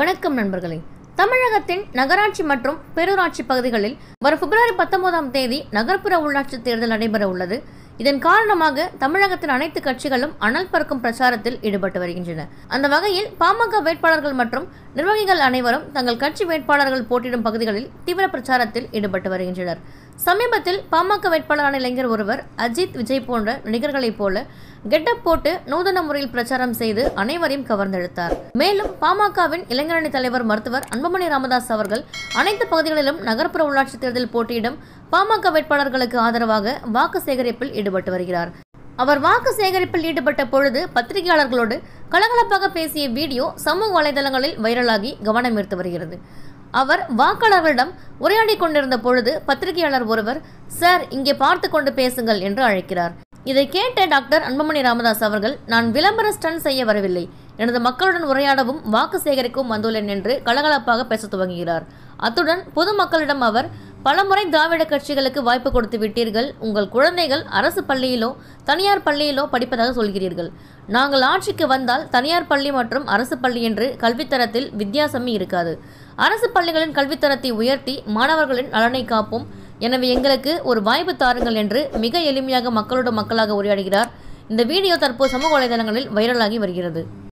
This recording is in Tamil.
வணக்கம் நண்பர்களே தமிழகத்தின் நகராட்சி மற்றும் பேரூராட்சி பகுதிகளில் வரும் பிப்ரவரி பத்தொன்பதாம் தேதி நகர்ப்புற உள்ளாட்சி தேர்தல் நடைபெற உள்ளது இதன் காரணமாக தமிழகத்தின் அனைத்து கட்சிகளும் அனல் பறக்கும் பிரச்சாரத்தில் ஈடுபட்டு வருகின்றன அந்த வகையில் பாமக வேட்பாளர்கள் மற்றும் நிர்வாகிகள் அனைவரும் தங்கள் கட்சி வேட்பாளர்கள் போட்டியிடும் பகுதிகளில் தீவிர பிரச்சாரத்தில் ஈடுபட்டு வருகின்றனர் சமீபத்தில் பாமக வேட்பாளரான இளைஞர் ஒருவர் அஜித் விஜய் போன்ற நடிகர்களைப் போல கெட்டப் போட்டு நூதன முறையில் பிரச்சாரம் செய்து அனைவரையும் கவர்ந்தெழுத்தார் மேலும் பாமகவின் இளைஞரணி தலைவர் மருத்துவர் அன்புமணி ராமதாஸ் அவர்கள் அனைத்து பகுதிகளிலும் நகர்ப்புற உள்ளாட்சி தேர்தல் போட்டியிடும் பாமக வேட்பாளர்களுக்கு ஆதரவாக வாக்கு சேகரிப்பில் ஈடுபட்டு வருகிறார் அவர் வாக்கு சேகரிப்பில் ஈடுபட்ட பொழுது பத்திரிகையாளர்களோடு கலகலப்பாக பேசிய வீடியோ சமூக வலைதளங்களில் வைரலாகி கவனம் ஈர்த்து வருகிறது அவர் வாக்காளர்களிடம் உரையாடி கொண்டிருந்த பொழுது பத்திரிகையாளர் ஒருவர் சார் இங்கே பார்த்து கொண்டு பேசுங்கள் என்று அழைக்கிறார் இதை கேட்ட டாக்டர் அன்புமணி ராமதாஸ் அவர்கள் நான் விளம்பர ஸ்டன் செய்ய வரவில்லை எனது மக்களுடன் உரையாடவும் வாக்கு சேகரிக்கவும் வந்துள்ளேன் என்று கலகலப்பாக பேசத் துவங்குகிறார் அத்துடன் பொதுமக்களிடம் அவர் பலமுறை திராவிட கட்சிகளுக்கு வாய்ப்பு கொடுத்து விட்டீர்கள் உங்கள் குழந்தைகள் அரசு பள்ளியிலோ தனியார் பள்ளியிலோ படிப்பதாக சொல்கிறீர்கள் நாங்கள் ஆட்சிக்கு வந்தால் தனியார் பள்ளி மற்றும் அரசு பள்ளி என்று கல்வித்தரத்தில் வித்தியாசமே இருக்காது அரசு பள்ளிகளின் கல்வித்தரத்தை உயர்த்தி மாணவர்களின் நலனை காப்போம் எனவே எங்களுக்கு ஒரு வாய்ப்பு தாருங்கள் என்று மிக எளிமையாக மக்களோடு மக்களாக உரையாடுகிறார் இந்த வீடியோ தற்போது சமூக வலைதளங்களில் வைரலாகி வருகிறது